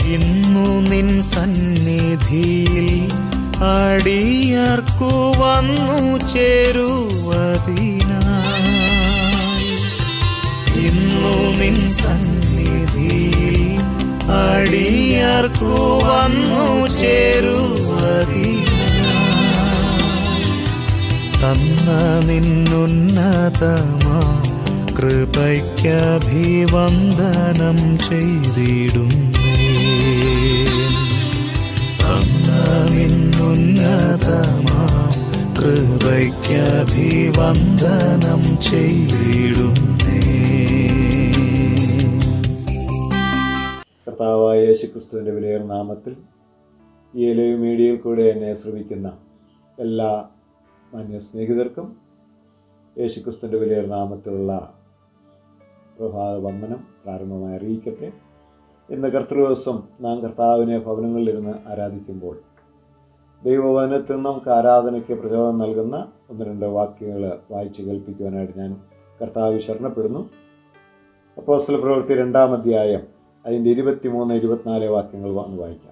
ഇന്നു നിൻ സന്നിധിയിൽ അടിയർക്കു വന്നു ചേരുവതിനായി ഇന്നു നിൻ സന്നിധിയിൽ അടിയർക്കു വന്നു ചേരുവതിനായി തന്ന നിന്നുന്നതമാ കൃപയ്ക്കഭിവന്ദനം ചെയ്തിടുന്നേ തന്ന നിന്നുന്നതമാ കൃപയ്ക്കഭിവന്ദനം ചെയ്തിടുന്നേ കർത്താവായ യേശുക്രിസ്തുവിൻ്റെ വിലയേർ നാമത്തിൽ ഈ എലയോ മീഡിയയിൽ കൂടെ എന്നെ ശ്രമിക്കുന്ന എല്ലാ മാന്യ സ്നേഹിതർക്കും യേശുക്രിസ്തുവിൻ്റെ വിലയേർ നാമത്തിലുള്ള പ്രഭാത വന്ദനം പ്രാരംഭമായി അറിയിക്കട്ടെ ഇന്ന് കർത്തൃദിവസം നാം കർത്താവിനെ ഭവനങ്ങളിലിരുന്ന് ആരാധിക്കുമ്പോൾ ദൈവവചനത്തിൽ നിന്ന് നമുക്ക് ആരാധനയ്ക്ക് പ്രചോദനം നൽകുന്ന ഒന്ന് രണ്ട് വാക്യങ്ങൾ വായിച്ച് കേൾപ്പിക്കുവാനായിട്ട് ഞാൻ കർത്താവ് ശരണപ്പെടുന്നു അപ്പോസ്തല പ്രവൃത്തി രണ്ടാം അധ്യായം അതിൻ്റെ ഇരുപത്തിമൂന്ന് ഇരുപത്തിനാല് വാക്യങ്ങൾ വന്ന് വായിക്കാം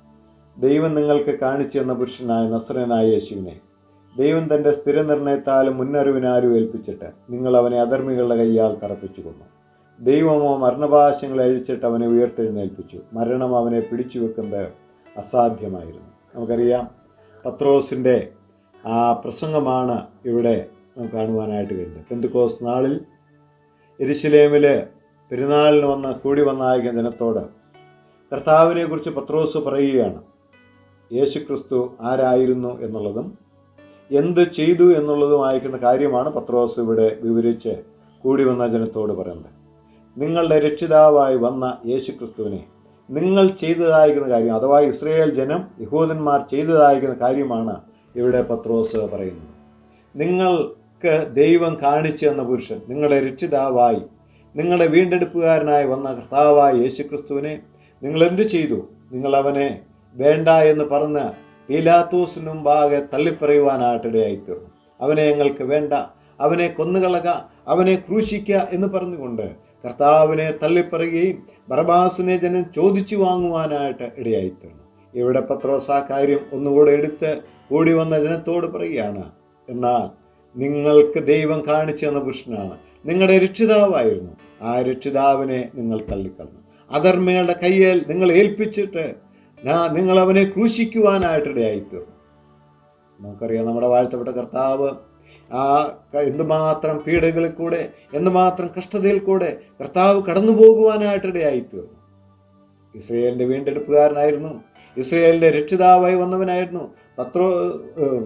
ദൈവം നിങ്ങൾക്ക് കാണിച്ചു തന്ന പുരുഷനായ നസ്രനായ യേശുവിനെ ദൈവം തൻ്റെ സ്ഥിരനിർണയത്താലും മുന്നറിവിനാലും ഏൽപ്പിച്ചിട്ട് നിങ്ങൾ അവനെ അധർമ്മികളുടെ കയ്യാൽ തറപ്പിച്ചു കൊന്നു ദൈവമോ മരണപാശങ്ങളെ അഴിച്ചിട്ട് അവനെ ഉയർത്തെഴുന്നേൽപ്പിച്ചു മരണം അവനെ പിടിച്ചു വെക്കുന്നത് അസാധ്യമായിരുന്നു നമുക്കറിയാം പത്രോസിൻ്റെ ആ പ്രസംഗമാണ് ഇവിടെ നമുക്ക് കാണുവാനായിട്ട് കഴിയുന്നത് പെന്തുക്കോസ് നാളിൽ എരിശിലേമിൽ പെരുന്നാളിന് വന്ന് കൂടി വന്നായ ജനത്തോട് കർത്താവിനെ കുറിച്ച് പത്രോസ് പറയുകയാണ് യേശു ക്രിസ്തു ആരായിരുന്നു എന്നുള്ളതും എന്ത് ചെയ്തു എന്നുള്ളതും അയക്കുന്ന കാര്യമാണ് പത്രോസ് ഇവിടെ വിവരിച്ച് കൂടി വന്ന ജനത്തോട് പറയുന്നത് നിങ്ങളുടെ രക്ഷിതാവായി വന്ന യേശു ക്രിസ്തുവിനെ നിങ്ങൾ ചെയ്തതായിരിക്കുന്ന കാര്യം അഥവാ ഇസ്രയേൽ ജനം യഹൂദന്മാർ ചെയ്തതായിരിക്കുന്ന കാര്യമാണ് ഇവിടെ പത്രോസ് പറയുന്നത് നിങ്ങൾക്ക് ദൈവം കാണിച്ചു തന്ന പുരുഷൻ നിങ്ങളുടെ രക്ഷിതാവായി നിങ്ങളുടെ വീണ്ടെടുപ്പുകാരനായി വന്ന കർത്താവായ യേശു ക്രിസ്തുവിനെ നിങ്ങൾ എന്ത് ചെയ്തു നിങ്ങൾ അവനെ വേണ്ട എന്ന് പറഞ്ഞ് പീലാത്തോസിന് മുമ്പാകെ തള്ളിപ്പറയുവാനായിട്ടിടയായിത്തീർന്നു അവനെ ഞങ്ങൾക്ക് വേണ്ട അവനെ കൊന്നുകളക അവനെ ക്രൂശിക്കുക എന്ന് പറഞ്ഞുകൊണ്ട് കർത്താവിനെ തള്ളിപ്പറയുകയും ബർബാസിനെ ജനം ചോദിച്ചു വാങ്ങുവാനായിട്ട് ഇടയായിത്തീർന്നു ഇവിടെ പത്രോസ് ആ കാര്യം ഒന്നുകൂടെ എടുത്ത് കൂടി വന്ന ജനത്തോട് പറയുകയാണ് എന്നാൽ നിങ്ങൾക്ക് ദൈവം കാണിച്ചു തന്ന പുരുഷനാണ് നിങ്ങളുടെ രക്ഷിതാവായിരുന്നു ആ രക്ഷിതാവിനെ നിങ്ങൾ തള്ളിക്കളഞ്ഞു അധർമ്മികളുടെ കയ്യിൽ നിങ്ങൾ ഏൽപ്പിച്ചിട്ട് ഞാൻ നിങ്ങൾ അവനെ ക്രൂശിക്കുവാനായിട്ടിടയായിത്തീർന്നു നമുക്കറിയാം നമ്മുടെ വാഴ്ത്തപ്പെട്ട കർത്താവ് ആ ക- എന്തുമാത്രം പീഡകളിൽ കൂടെ എന്തുമാത്രം കഷ്ടതയിൽ കൂടെ കർത്താവ് കടന്നു പോകുവാനായിട്ടിടയായിത്തീർന്നു ഇസ്രയേലിൻ്റെ വീണ്ടെടുപ്പുകാരനായിരുന്നു ഇസ്രയേലിൻ്റെ രക്ഷിതാവായി വന്നവനായിരുന്നു പത്രോ ഏം,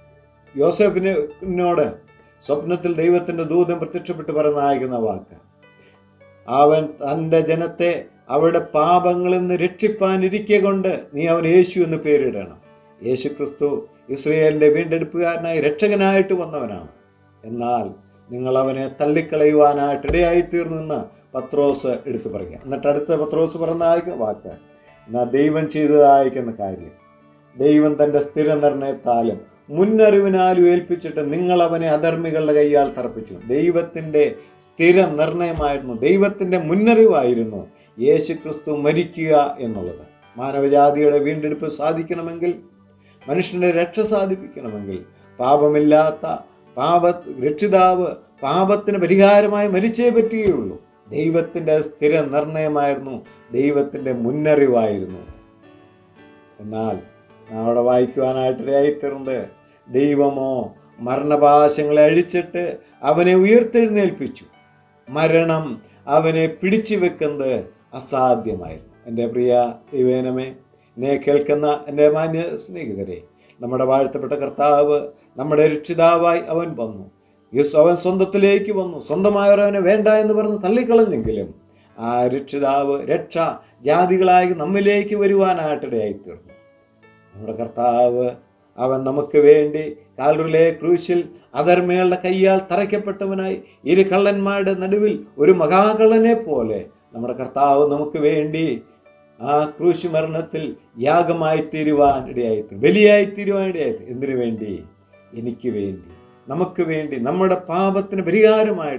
യോസഫിനോട് സ്വപ്നത്തിൽ ദൈവത്തിൻ്റെ ദൂതം പ്രത്യക്ഷപ്പെട്ട് പറയുന്ന അയക്കുന്ന വാക്ക് അവൻ തൻ്റെ ജനത്തെ അവരുടെ പാപങ്ങളിൽ നിന്ന് രക്ഷിപ്പാനിരിക്കെ കൊണ്ട് നീ അവൻ യേശു എന്ന് പേരിടണം യേശു ക്രിസ്തു ഇസ്രയേലിൻ്റെ വീണ്ടെടുപ്പുകാരനായി രക്ഷകനായിട്ട് വന്നവനാണ് എന്നാൽ നിങ്ങൾ അവനെ തള്ളിക്കളയുവാനായിട്ട് ഇടയായിത്തീർന്നു എന്ന് പത്രോസ് എടുത്തു പറയുക എന്നിട്ട് അടുത്ത പത്രോസ് പറഞ്ഞ വാക്ക് എന്നാൽ ദൈവം ചെയ്തതായിരിക്കുന്ന കാര്യം ദൈവം തൻ്റെ സ്ഥിര നിർണയത്താലും മുന്നറിവിനാലും ഏൽപ്പിച്ചിട്ട് നിങ്ങൾ അവനെ അധർമ്മികളുടെ കൈയാൽ തറപ്പിച്ചു ദൈവത്തിൻ്റെ സ്ഥിര നിർണയമായിരുന്നു ദൈവത്തിൻ്റെ മുന്നറിവായിരുന്നു യേശു ക്രിസ്തു മരിക്കുക എന്നുള്ളത് മാനവജാതിയുടെ വീണ്ടെടുപ്പ് സാധിക്കണമെങ്കിൽ മനുഷ്യൻ്റെ രക്ഷ സാധിപ്പിക്കണമെങ്കിൽ പാപമില്ലാത്ത പാപ രക്ഷിതാവ് പാപത്തിന് പരിഹാരമായി മരിച്ചേ പറ്റുകയുള്ളൂ ദൈവത്തിൻ്റെ സ്ഥിര നിർണയമായിരുന്നു ദൈവത്തിൻ്റെ മുന്നറിവായിരുന്നു എന്നാൽ നാം അവിടെ വായിക്കുവാനായിട്ടിടയായിത്തീർന്നത് ദൈവമോ മരണപാശങ്ങളെ അഴിച്ചിട്ട് അവനെ ഉയർത്തെഴുന്നേൽപ്പിച്ചു മരണം അവനെ പിടിച്ചു വെക്കുന്നത് അസാധ്യമായിരുന്നു എൻ്റെ പ്രിയ ദൈവേനമേ എന്നെ കേൾക്കുന്ന എൻ്റെ മാന്യ സ്നേഹിതരെ നമ്മുടെ വാഴ്ത്തപ്പെട്ട കർത്താവ് നമ്മുടെ രക്ഷിതാവായി അവൻ വന്നു യെസ് അവൻ സ്വന്തത്തിലേക്ക് വന്നു സ്വന്തമായവർ അവനെ വേണ്ട എന്ന് പറഞ്ഞ് തള്ളിക്കളഞ്ഞെങ്കിലും ആ രക്ഷിതാവ് രക്ഷ ജാതികളായി നമ്മിലേക്ക് വരുവാനായിട്ടിടയായിത്തീർന്നു നമ്മുടെ കർത്താവ് അവൻ നമുക്ക് വേണ്ടി കാൽറിലെ ക്രൂശിൽ അധർമ്മികളുടെ കയ്യാൽ തറയ്ക്കപ്പെട്ടവനായി ഇരു കള്ളന്മാരുടെ നടുവിൽ ഒരു മഹാകള്ളനെ പോലെ നമ്മുടെ കർത്താവ് നമുക്ക് വേണ്ടി ആ ക്രൂശ് മരണത്തിൽ യാഗമായി തീരുവാൻ ഇടയായിട്ട് ബലിയായി തീരുവാൻ ഇടയായിട്ട് എന്തിനു വേണ്ടി എനിക്ക് വേണ്ടി നമുക്ക് വേണ്ടി നമ്മുടെ പാപത്തിന് പരിഹാരമായിട്ട്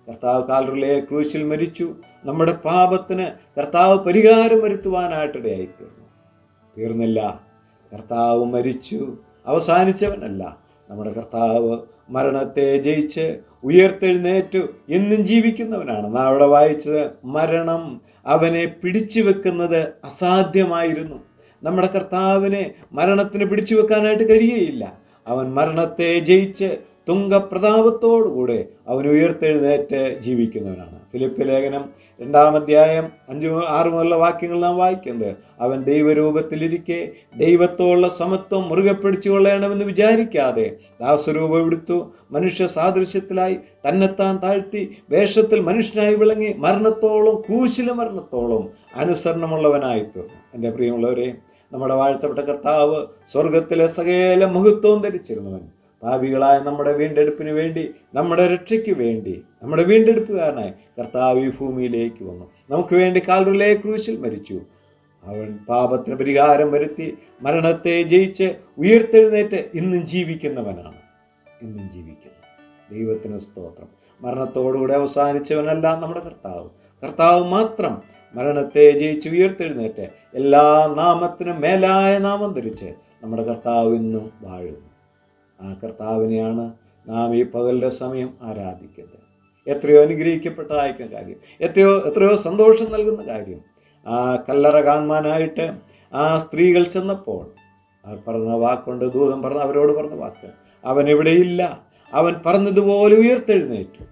കർത്താവ് കാലറിലെ ക്രൂശിൽ മരിച്ചു നമ്മുടെ പാപത്തിന് കർത്താവ് പരിഹാരം വരുത്തുവാനായിട്ടിടയായി തീർന്നു തീർന്നില്ല കർത്താവ് മരിച്ചു അവസാനിച്ചവനല്ല നമ്മുടെ കർത്താവ് മരണത്തെ ജയിച്ച് ഉയർത്തെഴുന്നേറ്റു എന്നും ജീവിക്കുന്നവനാണ് നാം അവിടെ വായിച്ചത് മരണം അവനെ പിടിച്ചു വെക്കുന്നത് അസാധ്യമായിരുന്നു നമ്മുടെ കർത്താവിനെ മരണത്തിന് പിടിച്ചു വെക്കാനായിട്ട് കഴിയുകയില്ല അവൻ മരണത്തെ ജയിച്ച് തുങ്കപ്രതാപത്തോടുകൂടെ അവൻ ഉയർത്തെഴുന്നേറ്റ് ജീവിക്കുന്നവനാണ് ഫിലിപ്പ് ലേഖനം രണ്ടാം അധ്യായം അഞ്ചു മു- ആറ് മുതലുള്ള വാക്യങ്ങൾ നാം വായിക്കുന്നത് അവൻ ദൈവരൂപത്തിലിരിക്കെ ദൈവത്തോടുള്ള സമത്വം മുറുകെ പിടിച്ചുകൊള്ളണമെന്ന് വിചാരിക്കാതെ ദാസരൂപം എടുത്തു മനുഷ്യ സാദൃശ്യത്തിലായി തന്നെത്താൻ താഴ്ത്തി വേഷത്തിൽ മനുഷ്യനായി വിളങ്ങി മരണത്തോളം ക്രൂശില മരണത്തോളം അനുസരണമുള്ളവനായി തീർന്നു എൻ്റെ പ്രിയമുള്ളവരെ നമ്മുടെ വാഴ്ത്തപ്പെട്ട കർത്താവ് സ്വർഗത്തിലെ സകല മഹത്വവും ധരിച്ചിരുന്നവൻ പാപികളായ നമ്മുടെ വീണ്ടെടുപ്പിന് വേണ്ടി നമ്മുടെ രക്ഷയ്ക്ക് വേണ്ടി നമ്മുടെ വീണ്ടെടുപ്പുകാരനായി കർത്താവ് ഈ ഭൂമിയിലേക്ക് വന്നു നമുക്ക് വേണ്ടി കാൽവരിലെ ക്രൂശിൽ മരിച്ചു അവൻ പാപത്തിന് പരിഹാരം വരുത്തി മരണത്തെ ജയിച്ച് ഉയർത്തെഴുന്നേറ്റ് ഇന്നും ജീവിക്കുന്നവനാണ് ഇന്നും ജീവിക്കുന്നു ദൈവത്തിന് സ്തോത്രം മരണത്തോടുകൂടെ അവസാനിച്ചവനല്ല നമ്മുടെ കർത്താവ് കർത്താവ് മാത്രം മരണത്തെ ജയിച്ച് ഉയർത്തെഴുന്നേറ്റ് എല്ലാ നാമത്തിനും മേലായ നാമം ധരിച്ച് നമ്മുടെ കർത്താവ് ഇന്നും വാഴുന്നു ആ കർത്താവിനെയാണ് നാം ഈ പകലിൻ്റെ സമയം ആരാധിക്കുന്നത് എത്രയോ അനുഗ്രഹിക്കപ്പെട്ടതായിരിക്കുന്ന കാര്യം എത്രയോ എത്രയോ സന്തോഷം നൽകുന്ന കാര്യം ആ കല്ലറ കാണുവാനായിട്ട് ആ സ്ത്രീകൾ ചെന്നപ്പോൾ അവർ പറഞ്ഞ വാക്കുണ്ട് ദൂതം പറഞ്ഞ അവരോട് പറഞ്ഞ വാക്ക് അവൻ ഇവിടെയില്ല അവൻ പറഞ്ഞതുപോലെ ഉയർത്തെഴുന്നേറ്റു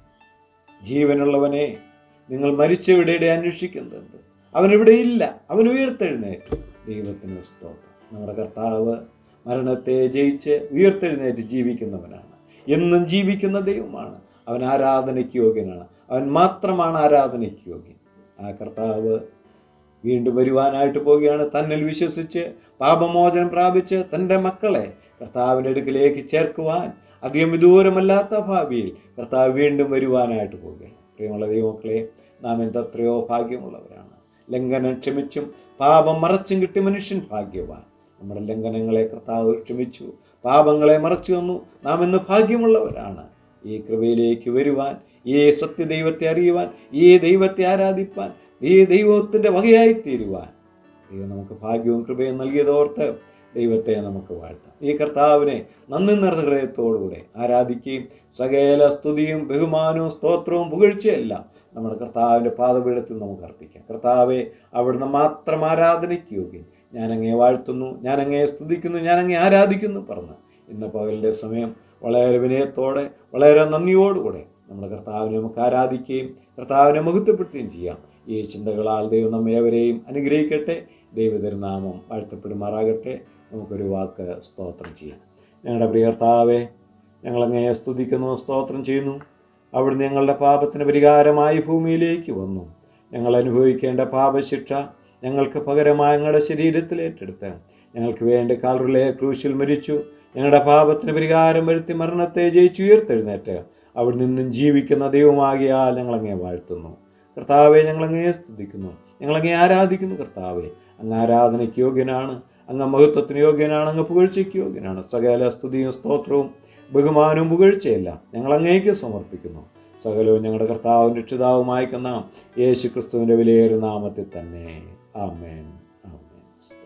ജീവനുള്ളവനെ നിങ്ങൾ മരിച്ചവിടെ അന്വേഷിക്കുന്നത് അവൻ ഇവിടെ ഇല്ല അവൻ ഉയർത്തെഴുന്നേറ്റു ദൈവത്തിന് സ്തോത്രം നമ്മുടെ കർത്താവ് മരണത്തെ ജയിച്ച് ഉയർത്തെഴുന്നേറ്റ് ജീവിക്കുന്നവനാണ് എന്നും ജീവിക്കുന്ന ദൈവമാണ് അവൻ ആരാധനയ്ക്ക് യോഗ്യനാണ് അവൻ മാത്രമാണ് ആരാധനയ്ക്ക് യോഗ്യൻ ആ കർത്താവ് വീണ്ടും വരുവാനായിട്ട് പോവുകയാണ് തന്നിൽ വിശ്വസിച്ച് പാപമോചനം പ്രാപിച്ച് തൻ്റെ മക്കളെ കർത്താവിൻ്റെ അടുക്കിലേക്ക് ചേർക്കുവാൻ അധികം വിദൂരമല്ലാത്ത ഭാവിയിൽ കർത്താവ് വീണ്ടും വരുവാനായിട്ട് പോവുകയാണ് പ്രിയമുള്ള ദൈവമക്കളെ നാം എന്തെത്രയോ ഭാഗ്യമുള്ളവരാണ് ലംഘനം ക്ഷമിച്ചും പാപം മറച്ചും കിട്ടി മനുഷ്യൻ ഭാഗ്യവാൻ നമ്മുടെ ലംഘനങ്ങളെ കർത്താവ് ക്ഷമിച്ചു പാപങ്ങളെ മറച്ചു വന്നു നാം ഇന്ന് ഭാഗ്യമുള്ളവരാണ് ഈ കൃപയിലേക്ക് വരുവാൻ ഈ സത്യദൈവത്തെ അറിയുവാൻ ഈ ദൈവത്തെ ആരാധിപ്പാൻ ഈ ദൈവത്തിൻ്റെ വകയായി തീരുവാൻ ദൈവം നമുക്ക് ഭാഗ്യവും കൃപയും നൽകിയതോർത്ത് ദൈവത്തെ നമുക്ക് വാഴ്ത്താം ഈ കർത്താവിനെ നന്ദി നിറഞ്ഞ ഹൃദയത്തോടുകൂടെ ആരാധിക്കുകയും സകല സ്തുതിയും ബഹുമാനവും സ്തോത്രവും പുകഴ്ചയെല്ലാം നമ്മുടെ കർത്താവിൻ്റെ പാദപീഠത്തിൽ നമുക്ക് അർപ്പിക്കാം കർത്താവെ അവിടുന്ന് മാത്രം ആരാധനയ്ക്ക് യോഗ്യൻ ഞാനങ്ങേ വാഴ്ത്തുന്നു ഞാനങ്ങേ സ്തുതിക്കുന്നു ഞാനങ്ങേ ആരാധിക്കുന്നു പറഞ്ഞ് ഇന്ന് പകലിൻ്റെ സമയം വളരെ വിനയത്തോടെ വളരെ നന്ദിയോടുകൂടെ നമ്മുടെ കർത്താവിനെ നമുക്ക് ആരാധിക്കുകയും കർത്താവിനെ മഹത്വപ്പെടുത്തുകയും ചെയ്യാം ഈ ചിന്തകളാൽ ദൈവം നമ്മെ അവരെയും അനുഗ്രഹിക്കട്ടെ ദൈവതിരുനാമം വാഴ്ത്തപ്പെടുമാറാകട്ടെ നമുക്കൊരു വാക്ക് സ്തോത്രം ചെയ്യാം ഞങ്ങളുടെ പ്രിയ കർത്താവെ ഞങ്ങളങ്ങേ സ്തുതിക്കുന്നു സ്തോത്രം ചെയ്യുന്നു അവിടുന്ന് ഞങ്ങളുടെ പാപത്തിന് പരിഹാരമായി ഭൂമിയിലേക്ക് വന്നു ഞങ്ങൾ അനുഭവിക്കേണ്ട പാപശിക്ഷ ഞങ്ങൾക്ക് പകരമായി ഞങ്ങളുടെ ശരീരത്തിൽ ഏറ്റെടുത്ത് ഞങ്ങൾക്ക് വേണ്ടി കാൽറിലെ ക്രൂശിൽ മരിച്ചു ഞങ്ങളുടെ പാപത്തിന് പരിഹാരം വരുത്തി മരണത്തെ ജയിച്ചു ഉയർത്തെഴുന്നേറ്റ് അവിടെ നിന്നും ജീവിക്കുന്ന ദൈവമാകിയാൽ ഞങ്ങളങ്ങേ വാഴ്ത്തുന്നു കർത്താവെ ഞങ്ങളങ്ങേ സ്തുതിക്കുന്നു ഞങ്ങളങ്ങേ ആരാധിക്കുന്നു കർത്താവെ അങ്ങ് ആരാധനയ്ക്ക് യോഗ്യനാണ് അങ്ങ് മഹത്വത്തിന് യോഗ്യനാണ് അങ്ങ് പുകഴ്ചയ്ക്ക് യോഗ്യനാണ് സകല സ്തുതിയും സ്തോത്രവും ബഹുമാനവും പുകഴ്ചയെല്ലാം ഞങ്ങൾ അങ്ങേക്ക് സമർപ്പിക്കുന്നു സകലവും ഞങ്ങളുടെ കർത്താവും രക്ഷിതാവുമായി കന്ന യേശു ക്രിസ്തുവിൻ്റെ വിലയേറിയ നാമത്തിൽ തന്നെ ആമേൻ ആമേൻ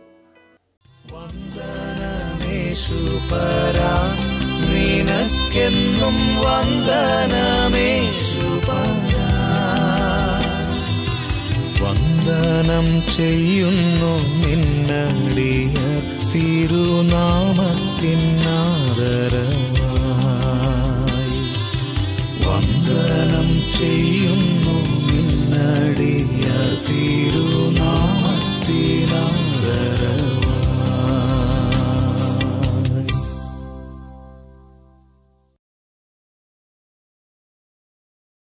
വന്ദനമേശുപരാ നിനക്കെന്നും വന്ദനമേശുപരാ വന്ദനം ചെയ്യുന്നു നിന്നടിയ തിരുനാമത്തിനാദരവ്